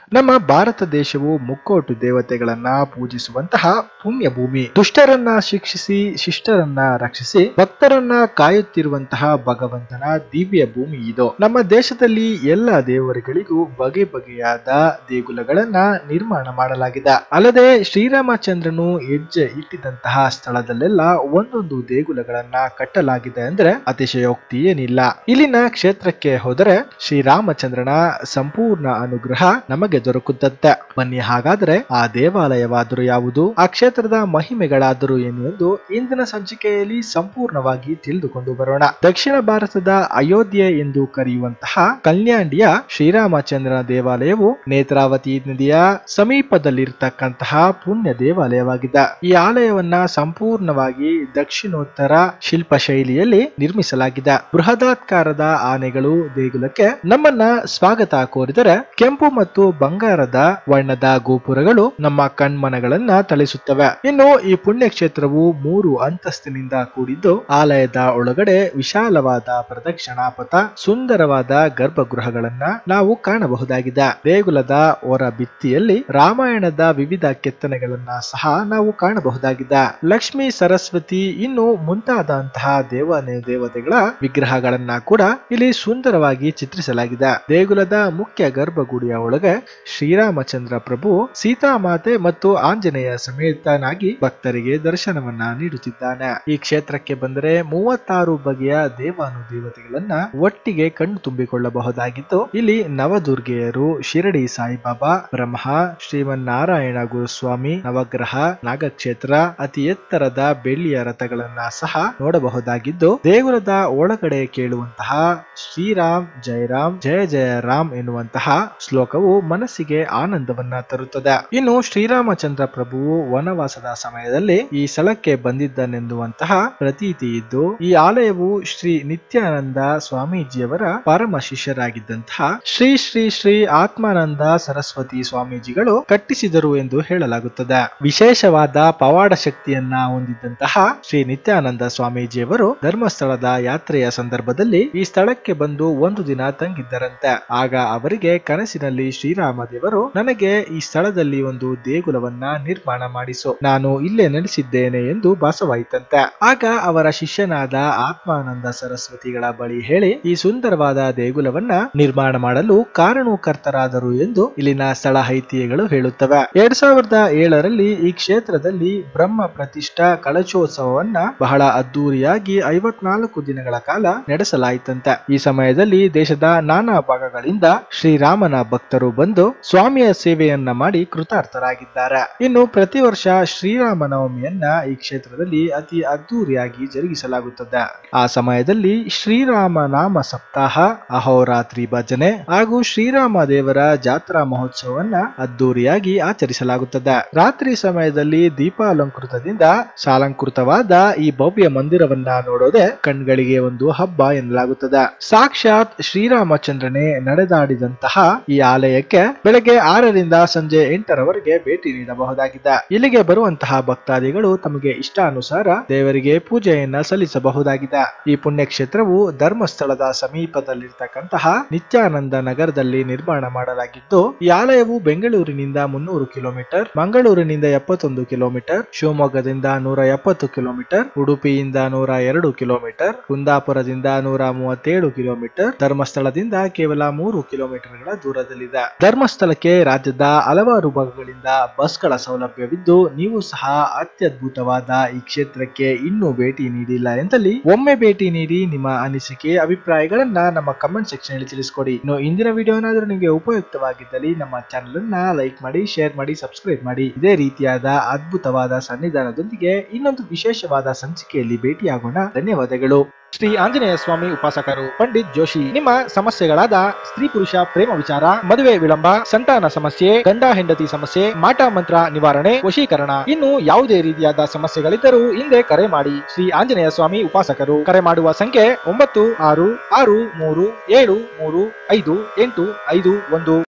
ನಮ್ಮ ಭಾರತ ದೇಶವು ಮುಕ್ಕೋಟು ದೇವತೆಗಳನ್ನ ಪೂಜಿಸುವಂತಹ ಪುಣ್ಯ ಭೂಮಿ ದುಷ್ಟರನ್ನ ಶಿಕ್ಷಿಸಿ ಶಿಷ್ಟರನ್ನ ರಕ್ಷಿಸಿ ಭಕ್ತರನ್ನ ಕಾಯುತ್ತಿರುವಂತಹ ಭಗವಂತನ ದಿವ್ಯ ಭೂಮಿ ಇದು ನಮ್ಮ ದೇಶದಲ್ಲಿ ಎಲ್ಲ ದೇವರುಗಳಿಗೂ ಬಗೆ ಬಗೆಯಾದ ದೇಗುಲಗಳನ್ನ ನಿರ್ಮಾಣ ಮಾಡಲಾಗಿದೆ ಅಲ್ಲದೆ ಶ್ರೀರಾಮಚಂದ್ರನು ಹೆಜ್ಜೆ ಇಟ್ಟಿದಂತಹ ಸ್ಥಳದಲ್ಲೆಲ್ಲ ಒಂದೊಂದು ದೇಗುಲಗಳನ್ನ ಕಟ್ಟಲಾಗಿದೆ ಅಂದ್ರೆ ಅತಿಶಯೋಕ್ತಿ ಏನಿಲ್ಲ ಇಲ್ಲಿನ ಕ್ಷೇತ್ರಕ್ಕೆ ಹೋದರೆ ಶ್ರೀರಾಮಚಂದ್ರನ ಸಂಪೂರ್ಣ ಅನುಗ್ರಹ ನಮಗೆ ದೊರಕುತ್ತದೆ ಬನ್ನಿ ಹಾಗಾದ್ರೆ ಆ ದೇವಾಲಯವಾದರೂ ಯಾವುದು ಆ ಕ್ಷೇತ್ರದ ಮಹಿಮೆಗಳಾದರೂ ಏನು ಎಂದು ಇಂದಿನ ಸಂಚಿಕೆಯಲ್ಲಿ ಸಂಪೂರ್ಣವಾಗಿ ತಿಳಿದುಕೊಂಡು ಬರೋಣ ದಕ್ಷಿಣ ಭಾರತದ ಅಯೋಧ್ಯೆ ಎಂದು ಕರೆಯುವಂತಹ ಕಲ್ಯಾಣಿಯ ಶ್ರೀರಾಮಚಂದ್ರನ ದೇವಾಲಯವು ನೇತ್ರಾವತಿ ನದಿಯ ಸಮೀಪದಲ್ಲಿರ್ತಕ್ಕಂತಹ ಪುಣ್ಯ ದೇವಾಲಯವಾಗಿದೆ ಈ ಆಲಯವನ್ನ ಸಂಪೂರ್ಣವಾಗಿ ದಕ್ಷಿಣೋತ್ತರ ಶಿಲ್ಪ ಶೈಲಿಯಲ್ಲಿ ನಿರ್ಮಿಸಲಾಗಿದೆ ಬೃಹದಾತ್ಕಾರದ ಆನೆಗಳು ದೇಗುಲಕ್ಕೆ ನಮ್ಮನ್ನ ಸ್ವಾಗತ ಕೋರಿದರೆ ಕೆಂಪು ಮತ್ತು ಬಂಗಾರದ ವರ್ಣದ ಗೋಪುರಗಳು ನಮ್ಮ ಕಣ್ಮನಗಳನ್ನ ತಳಿಸುತ್ತವೆ ಇನ್ನು ಈ ಪುಣ್ಯಕ್ಷೇತ್ರವು ಮೂರು ಅಂತಸ್ತಿನಿಂದ ಕೂಡಿದ್ದು ಆಲಯದ ಒಳಗಡೆ ವಿಶಾಲವಾದ ಪ್ರದಕ್ಷಿಣಾ ಪಥ ಸುಂದರವಾದ ಗರ್ಭಗೃಹಗಳನ್ನ ನಾವು ಕಾಣಬಹುದಾಗಿದೆ ದೇಗುಲದ ಹೊರ ಭಿತ್ತಿಯಲ್ಲಿ ರಾಮಾಯಣದ ವಿವಿಧ ಕೆತ್ತನೆಗಳನ್ನ ಸಹ ನಾವು ಕಾಣಬಹುದಾಗಿದೆ ಲಕ್ಷ್ಮೀ ಸರಸ್ವತಿ ಇನ್ನು ಮುಂತಾದಂತಹ ದೇವಾಲಯ ದೇವತೆಗಳ ವಿಗ್ರಹಗಳನ್ನ ಕೂಡ ಇಲ್ಲಿ ಸುಂದರವಾಗಿ ಚಿತ್ರಿಸಲಾಗಿದೆ ದೇಗುಲದ ಮುಖ್ಯ ಗರ್ಭಗುಡಿಯ ಒಳಗೆ ಶ್ರೀರಾಮಚಂದ್ರ ಪ್ರಭು ಸೀತಾಮಾತೆ ಮತ್ತು ಆಂಜನೇಯ ಸಮೇತನಾಗಿ ಭಕ್ತರಿಗೆ ದರ್ಶನವನ್ನ ನೀಡುತ್ತಿದ್ದಾನೆ ಈ ಕ್ಷೇತ್ರಕ್ಕೆ ಬಂದರೆ ಮೂವತ್ತಾರು ಬಗೆಯ ದೇವಾನು ದೇವತೆಗಳನ್ನ ಒಟ್ಟಿಗೆ ಕಣ್ಣು ತುಂಬಿಕೊಳ್ಳಬಹುದಾಗಿದ್ದು ಇಲ್ಲಿ ನವದುರ್ಗೆಯರು ಶಿರಡಿ ಸಾಯಿಬಾಬಾ ಬ್ರಹ್ಮ ಶ್ರೀಮನ್ನಾರಾಯಣ ಗುರುಸ್ವಾಮಿ ನವಗ್ರಹ ನಾಗಕ್ಷೇತ್ರ ಅತಿ ಎತ್ತರದ ಬೆಳ್ಳಿಯ ರಥಗಳನ್ನ ಸಹ ನೋಡಬಹುದಾಗಿದ್ದು ದೇಗುಲದ ಒಳಗಡೆ ಕೇಳುವಂತಹ ಶ್ರೀರಾಮ್ ಜಯರಾಮ್ ಜಯ ಜಯ ರಾಮ್ ಎನ್ನುವಂತಹ ಶ್ಲೋಕವು ಮನಸ್ಸಿಗೆ ಆನಂದವನ್ನ ತರುತ್ತದೆ ಇನ್ನು ಶ್ರೀರಾಮಚಂದ್ರ ಪ್ರಭುವು ವನವಾಸದ ಸಮಯದಲ್ಲಿ ಈ ಸ್ಥಳಕ್ಕೆ ಬಂದಿದ್ದನೆಂದುವಂತಹ ಪ್ರತೀತಿ ಇದ್ದು ಈ ಆಲಯವು ಶ್ರೀ ನಿತ್ಯಾನಂದ ಸ್ವಾಮೀಜಿಯವರ ಪರಮ ಶಿಷ್ಯರಾಗಿದ್ದಂತಹ ಶ್ರೀ ಶ್ರೀ ಶ್ರೀ ಆತ್ಮಾನಂದ ಸರಸ್ವತಿ ಸ್ವಾಮೀಜಿಗಳು ಕಟ್ಟಿಸಿದರು ಎಂದು ಹೇಳಲಾಗುತ್ತದೆ ವಿಶೇಷವಾದ ಪವಾಡ ಶಕ್ತಿಯನ್ನ ಹೊಂದಿದ್ದಂತಹ ಶ್ರೀ ನಿತ್ಯಾನಂದ ಸ್ವಾಮೀಜಿಯವರು ಧರ್ಮಸ್ಥಳದ ಯಾತ್ರೆಯ ಸಂದರ್ಭದಲ್ಲಿ ಈ ಸ್ಥಳಕ್ಕೆ ಬಂದು ಒಂದು ದಿನ ತಂಗಿದ್ದರಂತೆ ಆಗ ಅವರಿಗೆ ಕನಸಿನಲ್ಲಿ ಶ್ರೀರಾಮ ದೇವರು ನನಗೆ ಈ ಸ್ಥಳದಲ್ಲಿ ಒಂದು ದೇಗುಲವನ್ನ ನಿರ್ಮಾಣ ಮಾಡಿಸು ನಾನು ಇಲ್ಲೇ ನೆಲೆಸಿದ್ದೇನೆ ಎಂದು ಭಾಸವಾಯಿತಂತೆ ಆಗ ಅವರ ಶಿಷ್ಯನಾದ ಆತ್ಮಾನಂದ ಸರಸ್ವತಿಗಳ ಬಳಿ ಹೇಳಿ ಈ ಸುಂದರವಾದ ದೇಗುಲವನ್ನ ನಿರ್ಮಾಣ ಮಾಡಲು ಕಾರಣಕರ್ತರಾದರು ಎಂದು ಇಲ್ಲಿನ ಸ್ಥಳ ಐತಿಹ್ಯಗಳು ಹೇಳುತ್ತವೆ ಎರಡ್ ಸಾವಿರದ ಏಳರಲ್ಲಿ ಈ ಕ್ಷೇತ್ರದಲ್ಲಿ ಬ್ರಹ್ಮ ಪ್ರತಿಷ್ಠಾ ಕಳಚೋತ್ಸವವನ್ನ ಬಹಳ ಅದ್ದೂರಿಯಾಗಿ ಐವತ್ನಾಲ್ಕು ದಿನಗಳ ಕಾಲ ನಡೆಸಲಾಯಿತಂತೆ ಈ ಸಮಯದಲ್ಲಿ ದೇಶದ ನಾನಾ ಭಾಗಗಳಿಂದ ಶ್ರೀರಾಮನ ಭಕ್ತರು ಬಂದು ಸ್ವಾಮಿಯ ಸೇವೆಯನ್ನ ಮಾಡಿ ಕೃತಾರ್ಥರಾಗಿದ್ದಾರೆ ಇನ್ನು ಪ್ರತಿ ವರ್ಷ ಶ್ರೀರಾಮ ನವಮಿಯನ್ನ ಈ ಕ್ಷೇತ್ರದಲ್ಲಿ ಅತಿ ಅದ್ದೂರಿಯಾಗಿ ಜರುಗಿಸಲಾಗುತ್ತದೆ ಆ ಸಮಯದಲ್ಲಿ ಶ್ರೀರಾಮ ನಾಮ ಸಪ್ತಾಹ ಅಹೋರಾತ್ರಿ ಭಜನೆ ಹಾಗೂ ಶ್ರೀರಾಮ ದೇವರ ಜಾತ್ರಾ ಮಹೋತ್ಸವವನ್ನ ಅದ್ದೂರಿಯಾಗಿ ಆಚರಿಸಲಾಗುತ್ತದೆ ರಾತ್ರಿ ಸಮಯದಲ್ಲಿ ದೀಪಾಲಂಕೃತದಿಂದ ಸಾಲಂಕೃತವಾದ ಈ ಭವ್ಯ ಮಂದಿರವನ್ನ ನೋಡೋದೆ ಕಣ್ಗಳಿಗೆ ಒಂದು ಹಬ್ಬ ಎನ್ನಲಾಗುತ್ತದೆ ಸಾಕ್ಷಾತ್ ಶ್ರೀರಾಮಚಂದ್ರನೇ ನಡೆದಾಡಿದಂತಹ ಈ ಆಲಯಕ್ಕೆ ಬೆಳಗ್ಗೆ ಆರರಿಂದ ಸಂಜೆ ಎಂಟರವರೆಗೆ ಭೇಟಿ ನೀಡಬಹುದಾಗಿದೆ ಇಲ್ಲಿಗೆ ಬರುವಂತಹ ಭಕ್ತಾದಿಗಳು ತಮಗೆ ಇಷ್ಟಾನುಸಾರ ದೇವರಿಗೆ ಪೂಜೆಯನ್ನ ಸಲ್ಲಿಸಬಹುದಾಗಿದೆ ಈ ಪುಣ್ಯಕ್ಷೇತ್ರವು ಧರ್ಮಸ್ಥಳದ ಸಮೀಪದಲ್ಲಿರ್ತಕ್ಕಂತಹ ನಿತ್ಯಾನಂದ ನಗರದಲ್ಲಿ ನಿರ್ಮಾಣ ಮಾಡಲಾಗಿದ್ದು ಈ ಆಲಯವು ಬೆಂಗಳೂರಿನಿಂದ ಮುನ್ನೂರು ಕಿಲೋಮೀಟರ್ ಮಂಗಳೂರಿನಿಂದ ಎಪ್ಪತ್ತೊಂದು ಕಿಲೋಮೀಟರ್ ಶಿವಮೊಗ್ಗದಿಂದ ನೂರ ಎಪ್ಪತ್ತು ಕಿಲೋಮೀಟರ್ ಉಡುಪಿಯಿಂದ ನೂರ ಎರಡು ಕಿಲೋಮೀಟರ್ ಕುಂದಾಪುರದಿಂದ ನೂರ ಮೂವತ್ತೇಳು ಕಿಲೋಮೀಟರ್ ಧರ್ಮಸ್ಥಳದಿಂದ ಕೇವಲ ಮೂರು ಕಿಲೋಮೀಟರ್ಗಳ ದೂರದಲ್ಲಿದೆ ಧರ್ಮಸ್ಥಳಕ್ಕೆ ರಾಜ್ಯದ ಹಲವಾರು ಭಾಗಗಳಿಂದ ಬಸ್ಗಳ ಸೌಲಭ್ಯವಿದ್ದು ನೀವು ಸಹ ಅತ್ಯದ್ಭುತವಾದ ಈ ಕ್ಷೇತ್ರಕ್ಕೆ ಇನ್ನೂ ಭೇಟಿ ನೀಡಿಲ್ಲ ಎಂದಲ್ಲಿ ಒಮ್ಮೆ ಭೇಟಿ ನೀಡಿ ನಿಮ್ಮ ಅನಿಸಿಕೆ ಅಭಿಪ್ರಾಯಗಳನ್ನ ನಮ್ಮ ಕಮೆಂಟ್ ಸೆಕ್ಷನ್ ಅಲ್ಲಿ ತಿಳಿಸ್ಕೊಡಿ ಇನ್ನು ಇಂದಿನ ವಿಡಿಯೋ ಏನಾದರೂ ನಿಮಗೆ ಉಪಯುಕ್ತವಾಗಿದ್ದಲ್ಲಿ ನಮ್ಮ ಚಾನೆಲ್ ಅನ್ನ ಲೈಕ್ ಮಾಡಿ ಶೇರ್ ಮಾಡಿ ಸಬ್ಸ್ಕ್ರೈಬ್ ಮಾಡಿ ಇದೇ ರೀತಿಯಾದ ಅದ್ಭುತವಾದ ಸನ್ನಿಧಾನದೊಂದಿಗೆ ಇನ್ನೊಂದು ವಿಶೇಷವಾದ ಸಂಚಿಕೆಯಲ್ಲಿ ಭೇಟಿಯಾಗೋಣ ಧನ್ಯವಾದಗಳು ಶ್ರೀ ಆಂಜನೇಯ ಸ್ವಾಮಿ ಉಪಾಸಕರು ಪಂಡಿತ್ ಜೋಶಿ ನಿಮ್ಮ ಸಮಸ್ಯೆಗಳಾದ ಸ್ತ್ರೀ ಪುರುಷ ಪ್ರೇಮ ವಿಚಾರ ಮದುವೆ ವಿಳಂಬ ಸಂತಾನ ಸಮಸ್ಯೆ ಗಂಡ ಹೆಂಡತಿ ಸಮಸ್ಯೆ ಮಾಟ ಮಂತ್ರ ನಿವಾರಣೆ ವಶೀಕರಣ ಇನ್ನು ಯಾವುದೇ ರೀತಿಯಾದ ಸಮಸ್ಯೆಗಳಿದ್ದರೂ ಹಿಂದೆ ಕರೆ ಮಾಡಿ ಶ್ರೀ ಆಂಜನೇಯ ಸ್ವಾಮಿ ಉಪಾಸಕರು ಕರೆ ಮಾಡುವ ಸಂಖ್ಯೆ ಒಂಬತ್ತು ಆರು ಆರು ಮೂರು ಏಳು ಮೂರು ಐದು ಎಂಟು ಐದು ಒಂದು